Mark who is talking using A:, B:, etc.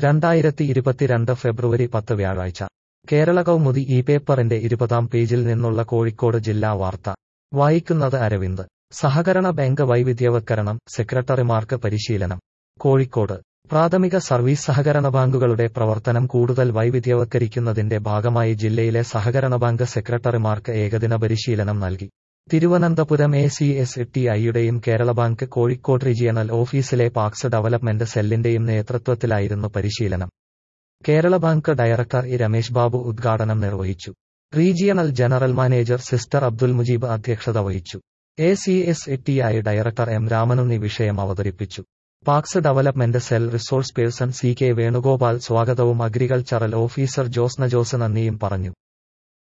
A: രണ്ടായിരത്തി ഇരുപത്തിരണ്ട് ഫെബ്രുവരി പത്ത് വ്യാഴാഴ്ച കേരള കൗമുദി ഈ പേപ്പറിന്റെ ഇരുപതാം പേജിൽ നിന്നുള്ള കോഴിക്കോട് ജില്ലാ വാർത്ത വായിക്കുന്നത് അരവിന്ദ് സഹകരണ ബാങ്ക് വൈവിധ്യവത്കരണം സെക്രട്ടറിമാർക്ക് പരിശീലനം കോഴിക്കോട് പ്രാഥമിക സർവീസ് സഹകരണ ബാങ്കുകളുടെ പ്രവർത്തനം കൂടുതൽ വൈവിധ്യവത്കരിക്കുന്നതിന്റെ ഭാഗമായി ജില്ലയിലെ സഹകരണ ബാങ്ക് സെക്രട്ടറിമാർക്ക് ഏകദിന പരിശീലനം നൽകി Thiruvananthapuram A C S T ഐയുടെയും കേരള ബാങ്ക് കോഴിക്കോട് റീജിയണൽ ഓഫീസിലെ പാക്സ് ഡെവലപ്മെന്റ് സെല്ലിന്റെയും നേതൃത്വത്തിലായിരുന്നു പരിശീലനം Kerala bank director E Ramesh Babu ഉദ്ഘാടനം നിർവഹിച്ചു regional general manager sister Abdul Mujeeb അധ്യക്ഷത വഹിച്ചു A C S T I director M Ramanunni വിഷയം അവതരിപ്പിച്ചു PACS development cell resource person C K Venugopal സ്വാഗതവും അഗ്രികൾച്ചറൽ ഓഫീസർ ജോസ്ന ജോസ് നന്ദിയും പറഞ്ഞു